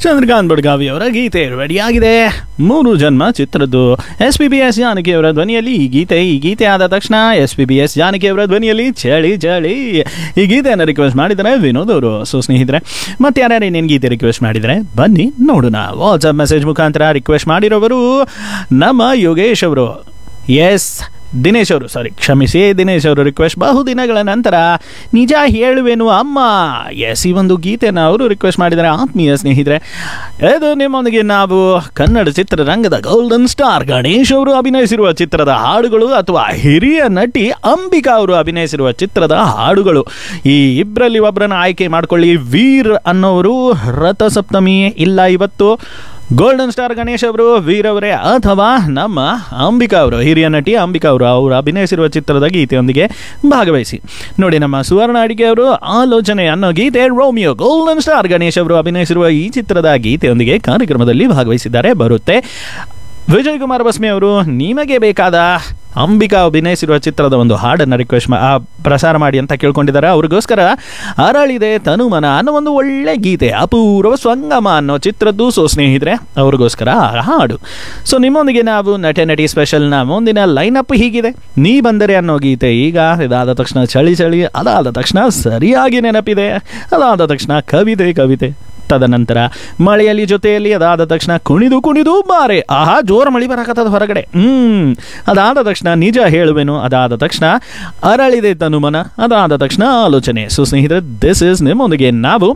ಚಂದ್ರಕಾಂತ್ ಬಡ್ಗಾವಿ ಅವರ ಗೀತೆ ರೆಡಿಯಾಗಿದೆ ಮೂರು ಜನ್ಮ ಚಿತ್ರದ್ದು S P B S Janaki ಅವರ ಧ್ವನಿಯಲ್ಲಿ ಈ ಗೀತೆ ಈ ಗೀತೆ ಆದ ತಕ್ಷಣ S P B S Janaki ಅವರ ಧ್ವನಿಯಲ್ಲಿ ಚಳಿ ಚಳಿ ಈ ಗೀತೆಯನ್ನು ರಿಕ್ವೆಸ್ಟ್ ಮಾಡಿದರೆ ವಿನೋದ್ ಅವರು ಸೊ ಸ್ನೇಹಿತರೆ ಮತ್ತೆ ಯಾರ್ಯಾರು ಏನೇನು ಗೀತೆ ರಿಕ್ವೆಸ್ಟ್ ಮಾಡಿದರೆ ಬನ್ನಿ ನೋಡೋಣ ವಾಟ್ಸಪ್ ಮೆಸೇಜ್ ಮುಖಾಂತರ ರಿಕ್ವೆಸ್ಟ್ ಮಾಡಿರೋವರು ನಮ್ಮ ಯೋಗೇಶ್ ಅವರು ಎಸ್ ದಿನೇಶ್ ಅವರು ಸಾರಿ ಕ್ಷಮಿಸಿ ದಿನೇಶ್ ಅವರು ರಿಕ್ವೆಸ್ಟ್ ಬಹುದಿನಗಳ ನಂತರ ನಿಜ ಹೇಳುವೆನು ಅಮ್ಮ ಎಸ್ ಈ ಒಂದು ಗೀತೆನ ಅವರು ರಿಕ್ವೆಸ್ಟ್ ಮಾಡಿದ್ದಾರೆ ಆತ್ಮೀಯ ಸ್ನೇಹಿತರೆ ಇದು ನಿಮ್ಮೊಂದಿಗೆ ನಾವು ಕನ್ನಡ ಚಿತ್ರರಂಗದ ಗೋಲ್ಡನ್ ಸ್ಟಾರ್ ಗಣೇಶ್ ಅವರು ಅಭಿನಯಿಸಿರುವ ಚಿತ್ರದ ಹಾಡುಗಳು ಅಥವಾ ಹಿರಿಯ ನಟಿ ಅಂಬಿಕಾ ಅವರು ಅಭಿನಯಿಸಿರುವ ಚಿತ್ರದ ಹಾಡುಗಳು ಈ ಇಬ್ಬರಲ್ಲಿ ಒಬ್ಬರನ್ನ ಆಯ್ಕೆ ಮಾಡ್ಕೊಳ್ಳಿ ವೀರ್ ಅನ್ನೋರು ರಥಸಪ್ತಮಿ ಇಲ್ಲ ಇವತ್ತು ಗೋಲ್ಡನ್ ಸ್ಟಾರ್ ಗಣೇಶ್ ಅವರು ವೀರವರೇ ಅಥವಾ ನಮ್ಮ ಅಂಬಿಕಾ ಅವರು ಹಿರಿಯ ನಟಿ ಅಂಬಿಕಾ ಅವರು ಅವರು ಅಭಿನಯಿಸಿರುವ ಚಿತ್ರದ ಗೀತೆಯೊಂದಿಗೆ ಭಾಗವಹಿಸಿ ನೋಡಿ ನಮ್ಮ ಸುವರ್ಣ ಅಡಿಗೆ ಅವರು ಆಲೋಚನೆ ಅನ್ನೋ ಗೀತೆ ರೋಮಿಯೋ ಗೋಲ್ಡನ್ ಸ್ಟಾರ್ ಗಣೇಶ್ ಅವರು ಅಭಿನಯಿಸಿರುವ ಈ ಚಿತ್ರದ ಗೀತೆಯೊಂದಿಗೆ ಕಾರ್ಯಕ್ರಮದಲ್ಲಿ ಭಾಗವಹಿಸಿದ್ದಾರೆ ಬರುತ್ತೆ ವಿಜಯ್ ಕುಮಾರ್ ಬಸ್ಮಿ ಅವರು ನಿಮಗೆ ಬೇಕಾದ ಅಂಬಿಕಾ ಅಭಿನಯಿಸಿರುವ ಚಿತ್ರದ ಒಂದು ಹಾಡನ್ನು ರಿಕ್ವೆಸ್ಟ್ ಮಾ ಆ, ಪ್ರಸಾರ ಮಾಡಿ ಅಂತ ಕೇಳ್ಕೊಂಡಿದ್ದಾರೆ ಅವ್ರಿಗೋಸ್ಕರ ಅರಳಿದೆ ತನುಮನ ಅನ್ನೋ ಒಂದು ಒಳ್ಳೆ ಗೀತೆ ಅಪೂರ್ವ ಸ್ವಂಗಮ ಅನ್ನೋ ಚಿತ್ರದ್ದು ಸೊ ಸ್ನೇಹಿತರೆ ಅವ್ರಿಗೋಸ್ಕರ ಆ ಹಾಡು ಸೊ ನಿಮ್ಮೊಂದಿಗೆ ನಾವು ನಟ ನಟಿ ಸ್ಪೆಷಲ್ನ ಮುಂದಿನ ಲೈನಪ್ ಹೀಗಿದೆ ನೀ ಬಂದರೆ ಅನ್ನೋ ಗೀತೆ ಈಗ ಇದಾದ ತಕ್ಷಣ ಚಳಿ ಚಳಿ ಅದಾದ ತಕ್ಷಣ ಸರಿಯಾಗಿ ನೆನಪಿದೆ ಅದಾದ ತಕ್ಷಣ ಕವಿತೆ ಕವಿತೆ ತದನಂತರ ಮಳೆಯಲ್ಲಿ ಜೊತೆಯಲ್ಲಿ ಅದಾದ ತಕ್ಷಣ ಕುಣಿದು ಕುಣಿದು ಬಾರೆ ಆಹಾ ಜೋರ ಮಳಿ ಬರಾಕತ್ತದ ಹೊರಗಡೆ ಹ್ಮ್ ಅದಾದ ತಕ್ಷಣ ನಿಜ ಹೇಳುವೆನು ಅದಾದ ತಕ್ಷಣ ಅರಳಿದೆ ತನುಮನ ಅದಾದ ತಕ್ಷಣ ಆಲೋಚನೆ ಸೊ ಸ್ನೇಹಿತರೆ ದಿಸ್ ಇಸ್ ನಿಮ್ಮೊಂದಿಗೆ ನಾವು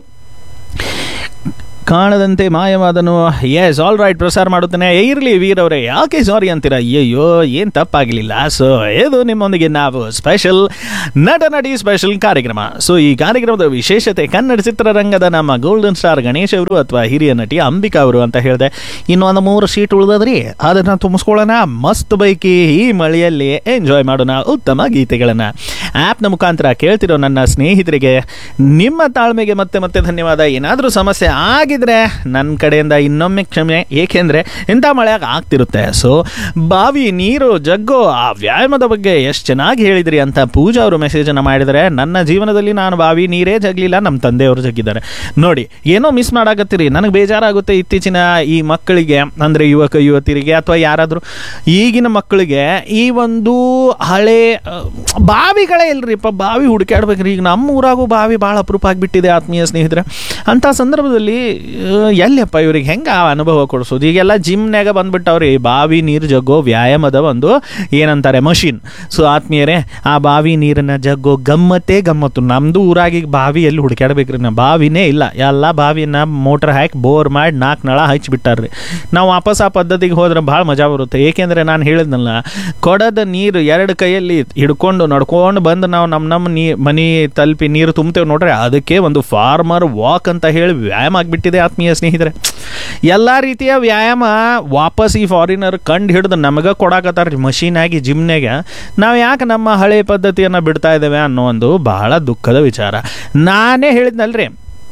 ಕಾಣದಂತೆ ಮಾಯವಾದನು ಎಸ್ ಆಲ್ ರೈಟ್ ಪ್ರಸಾರ ಮಾಡುತ್ತೇನೆ ಇರಲಿ ವೀರವರೇ ಯಾಕೆ ಸಾರಿ ಅಂತೀರಾ ಅಯ್ಯಯ್ಯೋ ಏನು ತಪ್ಪಾಗಲಿಲ್ಲ ಸೊ ಇದು ನಿಮ್ಮೊಂದಿಗೆ ನಾವು ಸ್ಪೆಷಲ್ ನಟ ನಟಿ ಸ್ಪೆಷಲ್ ಕಾರ್ಯಕ್ರಮ ಸೊ ಈ ಕಾರ್ಯಕ್ರಮದ ವಿಶೇಷತೆ ಕನ್ನಡ ಚಿತ್ರರಂಗದ ನಮ್ಮ ಗೋಲ್ಡನ್ ಸ್ಟಾರ್ ಗಣೇಶ್ ಅವರು ಅಥವಾ ಹಿರಿಯ ನಟಿ ಅಂಬಿಕಾ ಅವರು ಅಂತ ಹೇಳಿದೆ ಇನ್ನು ಒಂದು ಮೂರು ಸೀಟ್ ಉಳಿದದ್ರಿ ಅದನ್ನು ತುಂಬಿಸ್ಕೊಳ್ಳೋಣ ಮಸ್ತ್ ಬೈಕಿ ಈ ಮಳೆಯಲ್ಲಿ ಎಂಜಾಯ್ ಮಾಡೋಣ ಉತ್ತಮ ಗೀತೆಗಳನ್ನು ಆ್ಯಪ್ನ ಮುಖಾಂತರ ಕೇಳ್ತಿರೋ ನನ್ನ ಸ್ನೇಹಿತರಿಗೆ ನಿಮ್ಮ ತಾಳ್ಮೆಗೆ ಮತ್ತೆ ಮತ್ತೆ ಧನ್ಯವಾದ ಏನಾದರೂ ಸಮಸ್ಯೆ ಆಗಿದ್ರೆ ನನ್ನ ಕಡೆಯಿಂದ ಇನ್ನೊಮ್ಮೆ ಕ್ಷಮೆ ಏಕೆಂದರೆ ಇಂಥ ಮಳೆಯಾಗ ಆಗ್ತಿರುತ್ತೆ ಸೊ ಬಾವಿ ನೀರು ಜಗ್ಗು ಆ ವ್ಯಾಯಾಮದ ಬಗ್ಗೆ ಎಷ್ಟು ಚೆನ್ನಾಗಿ ಹೇಳಿದ್ರಿ ಅಂತ ಪೂಜಾ ಅವರು ಮೆಸೇಜನ್ನು ಮಾಡಿದರೆ ನನ್ನ ಜೀವನದಲ್ಲಿ ನಾನು ಬಾವಿ ನೀರೇ ಜಗ್ಲಿಲ್ಲ ನಮ್ಮ ತಂದೆಯವರು ಜಗ್ಗಿದ್ದಾರೆ ನೋಡಿ ಏನೋ ಮಿಸ್ ಮಾಡಾಕತ್ತೀರಿ ನನಗೆ ಬೇಜಾರಾಗುತ್ತೆ ಇತ್ತೀಚಿನ ಈ ಮಕ್ಕಳಿಗೆ ಅಂದರೆ ಯುವಕ ಯುವತಿಯರಿಗೆ ಅಥವಾ ಯಾರಾದರೂ ಈಗಿನ ಮಕ್ಕಳಿಗೆ ಈ ಒಂದು ಹಳೆ ಆ, ಬಾವಿಗಳೇ ಇಲ್ರಿಪ್ಪ ಬಾವಿ ಹುಡುಕಾಡ್ಬೇಕ್ರಿ ಈಗ ನಮ್ಮ ಊರಾಗೂ ಬಾವಿ ಭಾಳ ಅಪರೂಪ ಆಗಿಬಿಟ್ಟಿದೆ ಆತ್ಮೀಯ ಸ್ನೇಹಿತರೆ ಅಂಥ ಸಂದರ್ಭದಲ್ಲಿ ಆ, ಎಲ್ಲಿಯಪ್ಪ ಇವ್ರಿಗೆ ಹೆಂಗೆ ಆ ಅನುಭವ ಕೊಡಿಸೋದು ಈಗೆಲ್ಲ ಜಿಮ್ನ್ಯಾಗ ಬಂದ್ಬಿಟ್ಟವ್ರಿ ಬಾವಿ ನೀರು ಜಗ್ಗೋ ವ್ಯಾಯಾಮದ ಒಂದು ಏನಂತಾರೆ ಮಷಿನ್ ಸೊ ಆತ್ಮೀಯರೇ ಆ ಬಾವಿ ನೀರನ್ನು ಜಗ್ಗೋ ಗಮ್ಮತ್ತೇ ಗಮ್ಮತ್ತು ನಮ್ಮದು ಊರಾಗಿ ಬಾವಿ ಎಲ್ಲಿ ಹುಡುಕಾಡ್ಬೇಕ್ರಿ ನಾ ಬಾವಿನೇ ಇಲ್ಲ ಎಲ್ಲ ಬಾವಿನ ಮೋಟ್ರ್ ಹಾಕಿ ಬೋರ್ ಮಾಡಿ ನಾಲ್ಕು ನಳ ಹಚ್ಚಿಬಿಟ್ಟಾರ್ರಿ ನಾವು ವಾಪಸ್ ಆ ಪದ್ಧತಿಗೆ ಹೋದ್ರೆ ಭಾಳ ಮಜಾ ಬರುತ್ತೆ ಏಕೆಂದರೆ ನಾನು ಹೇಳಿದ್ನಲ್ಲ ಕೊಡದ ನೀರು ಎರಡು ಕೈಯಲ್ಲಿ ಹಿಡ್ಕೊಂಡು ನಡ್ಕೊಂಡು ಬಂದು ನಾವು ನಮ್ಮ ನಮ್ಮ ನೀ ಮನೆ ತಲುಪಿ ನೀರು ತುಂಬ್ತೇವೆ ನೋಡ್ರಿ ಅದಕ್ಕೆ ಒಂದು ಫಾರ್ಮರ್ ವಾಕ್ ಅಂತ ಹೇಳಿ ವ್ಯಾಯಾಮ ಆಗಿಬಿಟ್ಟಿದೆ ಆತ್ಮೀಯ ಸ್ನೇಹಿತರೆ ಎಲ್ಲ ರೀತಿಯ ವ್ಯಾಯಾಮ ವಾಪಸ್ ಈ ಫಾರಿನರ್ ಕಂಡು ಹಿಡಿದು ನಮಗೆ ಕೊಡಾಕತ್ತಾರ ಮಷೀನಾಗಿ ಜಿಮ್ನಾಗ ನಾವು ಯಾಕೆ ನಮ್ಮ ಹಳೆ ಪದ್ಧತಿಯನ್ನು ಬಿಡ್ತಾ ಇದ್ದೇವೆ ಅನ್ನೋ ಒಂದು ಬಹಳ ದುಃಖದ ವಿಚಾರ ನಾನೇ ಹೇಳಿದ್ನಲ್ರಿ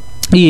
ಈ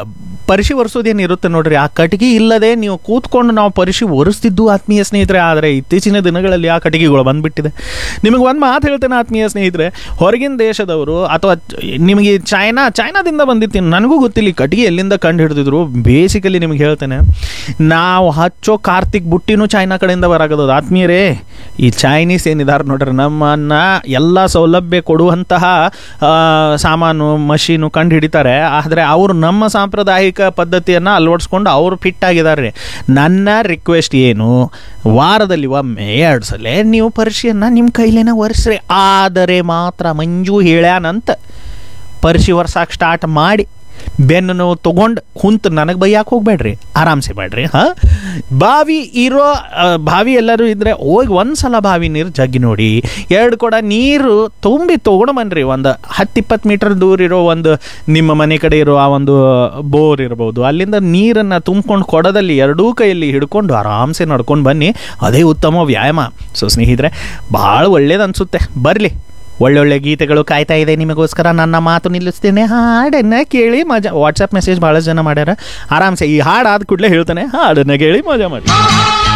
ಪರಿಶಿ ಒರೆಸೋದೇನು ಇರುತ್ತೆ ನೋಡ್ರಿ ಆ ಕಟ್ಟಿಗೆ ಇಲ್ಲದೆ ನೀವು ಕೂತ್ಕೊಂಡು ನಾವು ಪರಿಶಿ ಒರೆಸ್ತಿದ್ದು ಆತ್ಮೀಯ ಸ್ನೇಹಿತರೆ ಆದರೆ ಇತ್ತೀಚಿನ ದಿನಗಳಲ್ಲಿ ಆ ಕಟ್ಟಿಗೆಗಳು ಬಂದ್ಬಿಟ್ಟಿದೆ ನಿಮಗೆ ಒಂದು ಮಾತು ಹೇಳ್ತೇನೆ ಆತ್ಮೀಯ ಸ್ನೇಹಿತರೆ ಹೊರಗಿನ ದೇಶದವರು ಅಥವಾ ನಿಮಗೆ ಚೈನಾ ಚೈನಾದಿಂದ ಬಂದಿತ್ತು ನನಗೂ ಗೊತ್ತಿಲ್ಲ ಈ ಕಟ್ಟಿಗೆ ಎಲ್ಲಿಂದ ಕಂಡು ಹಿಡಿದಿದ್ರು ಬೇಸಿಕಲಿ ನಿಮ್ಗೆ ಹೇಳ್ತೇನೆ ನಾವು ಹಚ್ಚೋ ಕಾರ್ತಿಕ್ ಬುಟ್ಟಿನೂ ಚೈನಾ ಕಡೆಯಿಂದ ಬರಾಗದ ಆತ್ಮೀಯರೇ ಈ ಚೈನೀಸ್ ಏನಿದ್ದಾರೆ ನೋಡ್ರಿ ನಮ್ಮನ್ನ ಎಲ್ಲ ಸೌಲಭ್ಯ ಕೊಡುವಂತಹ ಆ, ಸಾಮಾನು ಮಷೀನು ಕಂಡು ಹಿಡಿತಾರೆ ಆದರೆ ಅವರು ನಮ್ಮ ಸಾಂಪ್ರದಾಯಿಕ ಪದ್ಧತಿಯನ್ನು ಅಳವಡಿಸ್ಕೊಂಡು ಅವರು ಫಿಟ್ ಆಗಿದ್ದಾರೆ ನನ್ನ ರಿಕ್ವೆಸ್ಟ್ ಏನು ವಾರದಲ್ಲಿ ಒಮ್ಮೆ ಎರಡು ಸಲ ನೀವು ಪರಿಶಿಯನ್ನು ನಿಮ್ಮ ಕೈಲೇನ ಒರೆಸ್ರಿ ಆದರೆ ಮಾತ್ರ ಮಂಜು ಹೇಳ್ಯಾನಂತ ಪರಿಶಿ ಒರ್ಸಾಕ್ ಸ್ಟಾರ್ಟ್ ಮಾಡಿ ಬೆನ್ನು ನೋವು ತೊಗೊಂಡು ಕುಂತು ನನಗೆ ಬೈಯಾಕೆ ಹೋಗ್ಬೇಡ್ರಿ ಆರಾಮ್ಸೆ ಮಾಡ್ರಿ ಹಾಂ ಬಾವಿ ಇರೋ ಆ, ಬಾವಿ ಎಲ್ಲರೂ ಇದ್ದರೆ ಹೋಗಿ ಒಂದು ಸಲ ಬಾವಿ ನೀರು ಜಗ್ಗಿ ನೋಡಿ ಎರಡು ಕೊಡ ನೀರು ತುಂಬಿ ತೊಗೊಂಡು ಬನ್ನಿರಿ ಒಂದು ಹತ್ತು ಇಪ್ಪತ್ತು ಮೀಟರ್ ದೂರ ಇರೋ ಒಂದು ನಿಮ್ಮ ಮನೆ ಕಡೆ ಇರೋ ಆ ಒಂದು ಬೋರ್ ಇರ್ಬೋದು ಅಲ್ಲಿಂದ ನೀರನ್ನು ತುಂಬ್ಕೊಂಡು ಕೊಡದಲ್ಲಿ ಎರಡೂ ಕೈಯಲ್ಲಿ ಹಿಡ್ಕೊಂಡು ಆರಾಮ್ಸೆ ನಡ್ಕೊಂಡು ಬನ್ನಿ ಅದೇ ಉತ್ತಮ ವ್ಯಾಯಾಮ ಸೊ ಸ್ನೇಹಿತರೆ ಭಾಳ ಒಳ್ಳೇದು ಅನಿಸುತ್ತೆ ಬರಲಿ ಒಳ್ಳೊಳ್ಳೆ ಗೀತೆಗಳು ಕಾಯ್ತಾ ಇದೆ ನಿಮಗೋಸ್ಕರ ನನ್ನ ಮಾತು ನಿಲ್ಲಿಸ್ತೇನೆ ಹಾಡನ್ನ ಕೇಳಿ ಮಜಾ ವಾಟ್ಸಪ್ ಮೆಸೇಜ್ ಭಾಳ ಜನ ಮಾಡ್ಯಾರ ಆರಾಮ್ಸೆ ಈ ಹಾಡು ಆದ ಕೂಡಲೇ ಹೇಳ್ತಾನೆ ಹಾಡನ್ನ ಕೇಳಿ ಮಜಾ ಮಾಡಿ